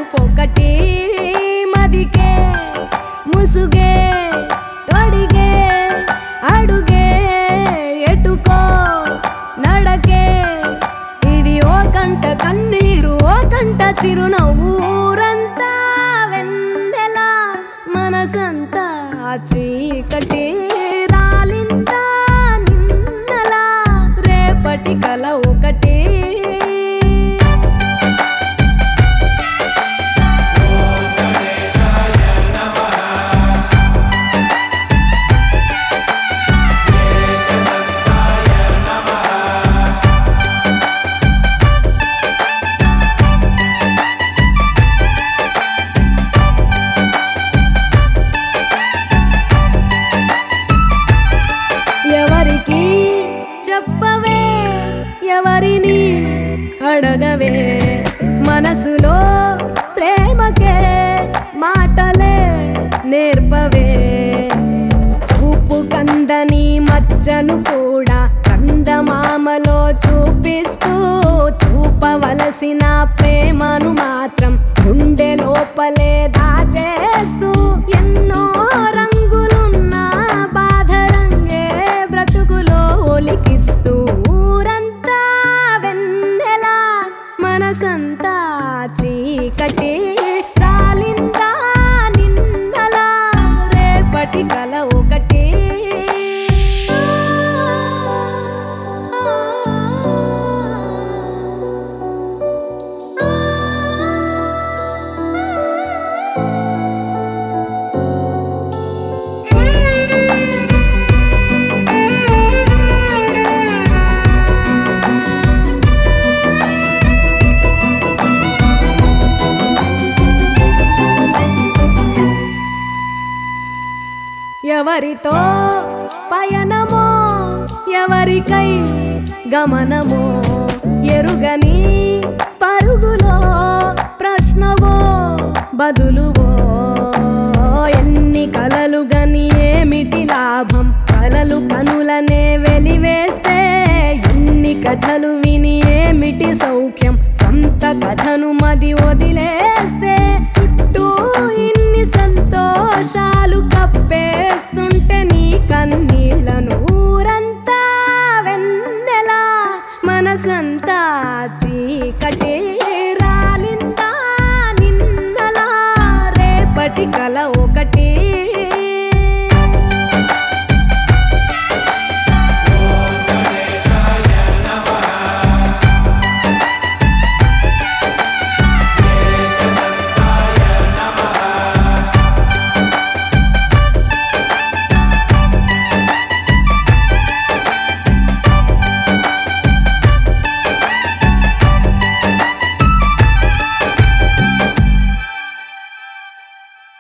తలపొకటి మదికే ముసుగే తొడిగే అడుగే ఎటుకో నడకే ఇది ఓ కంట కన్నీరు ఓ కంట చిరునవ్వు ఊరంతా వెన్నెల మనసంతా చీకటి రాలిందా నిన్నలా రేపటి కల ఒకటి ఎవరికి చెప్పవే ఎవరిని అడగవే మనసులో ప్రేమకే మాటలే నేర్పవే చూపు కందని మచ్చను కూడా కందమామలో చూపిస్తూ చూపవలసిన ప్రేమను మాత్రం గుండె లోపలే దాచేస్తూ ఎన్నో రంగులున్న బాధ రంగే బ్రతుకులో ఒలికిస్తూ ఊరంతా వెన్నెల మనసంతా చీకటి రాలిందా నిన్నలా రేపటి కల ఒకటి ఎవరితో పయనమో ఎవరికై గమనమో ఎరుగని పరుగులో ప్రశ్నవో బదులువో ఎన్ని కలలు గని ఏమిటి లాభం కలలు కనులనే వెలివేస్తే ఎన్ని కథలు విని ఏమిటి సౌఖ్యం సొంత కథను మది వదిలేస్తే చుట్టూ ఇన్ని సంతోషాలు కప్పేస్తుంటే నీ కన్నీళ్ళను ఊరంతా వెన్నెల మనసంతా చీకటి రాలిందా నిన్నలా రేపటి కల